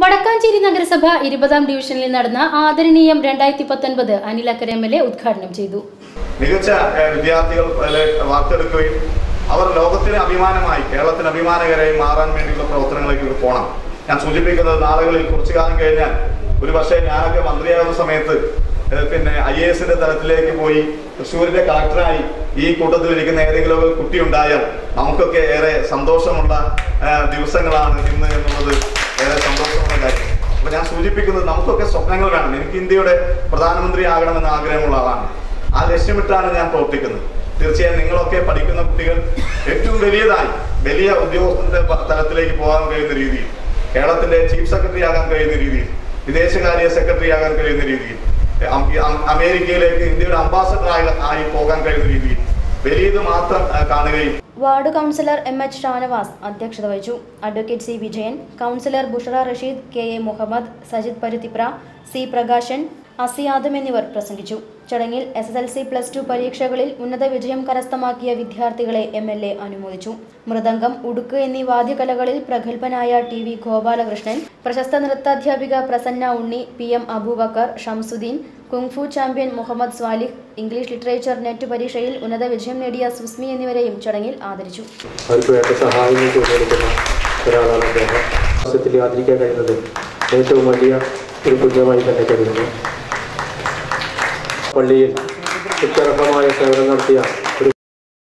വടക്കാഞ്ചേരി നഗരസഭ ഇരുപതാം ഡിവിഷനിൽ നടന്ന ആദരണീയം രണ്ടായിരത്തി പത്തൊൻപത് അനിലക്കര എം എൽ എ ഉദ്ഘാടനം ചെയ്തു മികച്ച ഏഹ്, വിദ്യാർത്ഥികൾ അതിലെ വാർത്തെടുക്കുകയും അവർ ലോകത്തിന് അഭിമാനമായി കേരളത്തിന് അഭിമാനകരമായി മാറാൻ വേണ്ടിയുള്ള പ്രവർത്തനങ്ങളിലേക്ക് ഇവർ പോകണം ഞാൻ സൂചിപ്പിക്കുന്നത് നാളുകളിൽ കുറച്ചു കാലം കഴിഞ്ഞാൽ ഒരു പക്ഷേ ഞാനൊക്കെ മന്ത്രിയാകുന്ന സമയത്ത് ഏഹ്, പിന്നെ ഐ എ എസിന്റെ തലത്തിലേക്ക് പോയി തൃശ്ശൂരിന്റെ കളക്ടറായി ഈ കൂട്ടത്തിൽ ഇരിക്കുന്ന ഏതെങ്കിലും ഒരു കുട്ടി ഉണ്ടായാൽ നമുക്കൊക്കെ ഏറെ സന്തോഷമുള്ള ഏഹ്, ദിവസങ്ങളാണ് ഇന്ന് എന്നുള്ളത് ഏറെ സന്തോഷമുള്ള കാര്യം അപ്പൊ ഞാൻ സൂചിപ്പിക്കുന്നത് നമുക്കൊക്കെ സ്വപ്നങ്ങൾ വേണം എനിക്ക് ഇന്ത്യയുടെ പ്രധാനമന്ത്രി ആകണമെന്ന് ആഗ്രഹമുള്ള ആളാണ് ആ ലക്ഷ്യമിട്ടാണ് ഞാൻ പ്രവർത്തിക്കുന്നത് തീർച്ചയായും നിങ്ങളൊക്കെ പഠിക്കുന്ന കുട്ടികൾ ഏറ്റവും വലിയതായി വലിയ ഉദ്യോഗസ്ഥന്റെ പ- തലത്തിലേക്ക് പോകാൻ കഴിയുന്ന രീതിയിൽ കേരളത്തിന്റെ ചീഫ് സെക്രട്ടറി ആകാൻ കഴിയുന്ന രീതിയിൽ വിദേശകാര്യ സെക്രട്ടറി ആകാൻ കഴിയുന്ന രീതിയിൽ അം- അം- അമേരിക്കയിലേക്ക് ഇന്ത്യയുടെ അംബാസഡർ ആയി ആയി പോകാൻ കഴിയുന്ന രീതിയിൽ വലിയത് മാത്രം ആ, കാണുകയും ward councillor M H Shanavas അധ്യക്ഷത വഹിച്ചു advocate C Vijayan councillor Bushara Rasheed K A Muhammad Sajid Paruthipra C Prakashan Asi Adam എന്നിവർ പ്രസംഗിച്ചു ചടങ്ങിൽ S S L C plus two പരീക്ഷകളിൽ ഉന്നത വിജയം കരസ്ഥമാക്കിയ വിദ്യാർത്ഥികളെ എം എൽ എ അനുമോദിച്ചു മൃദംഗം ഉടുക്ക് എന്നീ വാദ്യകലകളിൽ പ്രഗത്ഭനായ ടി വി ഗോപാലകൃഷ്ണൻ പ്രശസ്ത നൃത്താധ്യാപിക Prasanna Unni P M Abubakar Shamsuddin kung fu champion Muhammad Swalih English literature NET പരീക്ഷയിൽ ഉന്നത വിജയം നേടിയ സുസ്മി എന്നിവരെയും ചടങ്ങിൽ ആദരിച്ചു അവർക്ക് വേണ്ട സഹായങ്ങൾ ചെയ്തു കൊടുക്കുന്ന ഒരാളാണ് അദ്ദേഹം വർഷത്തിൽ ആദരിക്കാൻ കഴിയുന്നത് ഏറ്റവും വലിയ ഒരു പുണ്യമായി തന്നെ കരുതുന്നു പള്ളിയിൽ ഉത്തരഫമായ സേവനം നടത്തിയ